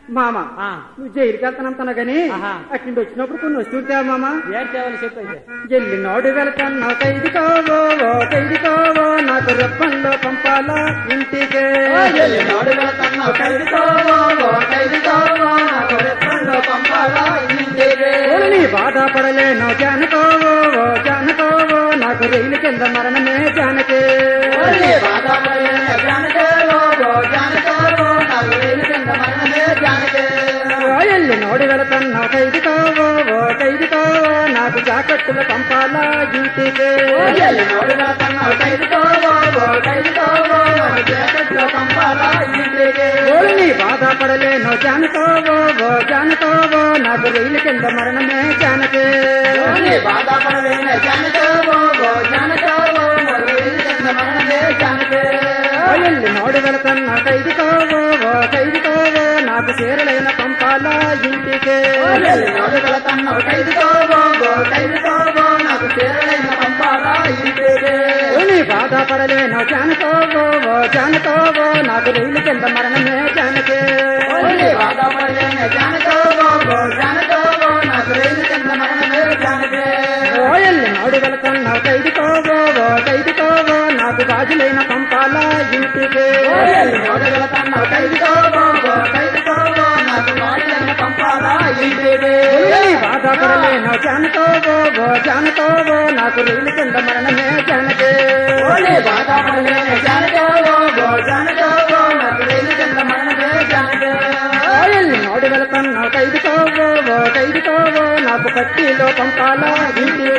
మామ ఆ, నువ్వు జైలుకి వెళ్తానంటున్నా గాని ఆహా. అక్కడి నుండి వచ్చినప్పుడు కొన్ని వస్తువులు తేవా మామ ఏం తేవాలి చెప్పు అయితే ఎల్లి నోడు వెళ్తాను ఖైదు కావో ఓ ఖైదు కావో నాకు రెప్పంలో పంపాలా ఇంటికే ఎల్లినోడు వెళుతున్నావు ఖైదుకోవో, ఓ ఖైదుకోవో, నాకు రెప్పంలో పంపాలా ఇంటికి. ఓలు నీ బాధపడలేను జానకోవో ఓ జానకోవో నాకు రైలు కింద మరణమే జానకే ఓరి బాధపడిన జానకేవో, ఓ జానకేవో, నాకు రైలు కింద మరణమే జానకే. ఓ ఎల్లి నోడు వెళ్తాను ఖైదు కావో ఓ ఖైదు కావో నాకు జాకెట్టులు పంపాలా ఇంటికే ఎల్లినోడు వెళుతున్నావు ఖైదుకోవో, ఓ ఖైదుకోవో, నాకు జాకెట్లో పంపాలా ఇంటికి. ఓలు నీ బాధపడలేను జానకోవో ఓ జానకోవో నాకు రైలు కింద మరణమే జానకే ఓరి బాధపడిన జానకేవో, ఓ జానకేవో, నాకు రైలు కింద మరణమే జానకే. ఎల్లి నోడు వెళతాను ఖైదు కావో ఓ ఖైదు కావో నాకు చీరలైన పంపాలా ఇంటికే ఎల్లినోడు వెళుతున్నావు ఖైదుకోవో, ఓ ఖైదుకోవో, నాకు చీరలైన పంపాలా ఇంటికి. నీ బాధపడలేను జానకోవో ఓ జానకోవో నాకు రైలు కింద మరణమే జానకే ఓరి బాధపడిన జానకేవో, ఓ జానకేవో, నాకు రైలు కింద మరణమే జానకే. ఓ ఎల్లి నోడు వెళతాను ఖైదు కావో ఓ ఖైదు కావో నాకు గాజులైన పంపాలా ఇంటికే ఎల్లినోడు వెళుతున్నావు ఖైదుకోవో, ఓ ఖైదుకోవో, నాకు గాజులైన పంపాలా ఇంటికి. నీ బాధపడలేను జానకోవో ఓ జానకోవో నాకు రైలు కింద మరణమే జానకే ఓరి బాధపడిన జానకేవో, ఓ జానకేవో, నాకు రైలు కింద మరణమే జానకే. ఓ ఎల్లి నోడు వెళతాను ఖైదు కావో ఓ ఖైదు కావో నాకు పట్టీలో పంపాలా ఇంటికే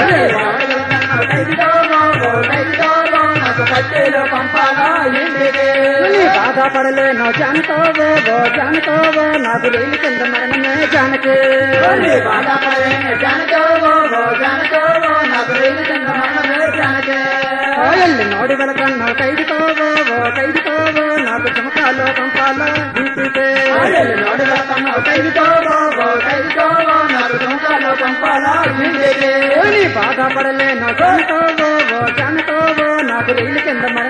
నీ బాధపడలేను జానకోవో ఓ జానకోవో నాకు రైలు కింద మరణమే జానకే ఓ ఎల్లి నోడు వెళతాను ఖైదు కావో ఓ ఖైదు కావో నాకు చుమకాలో పంపాలా ఇంటికే ఓ నీ బాధపడలేను జానకోవో ఓ జానకోవో నాకు రైలు కింద మరణమే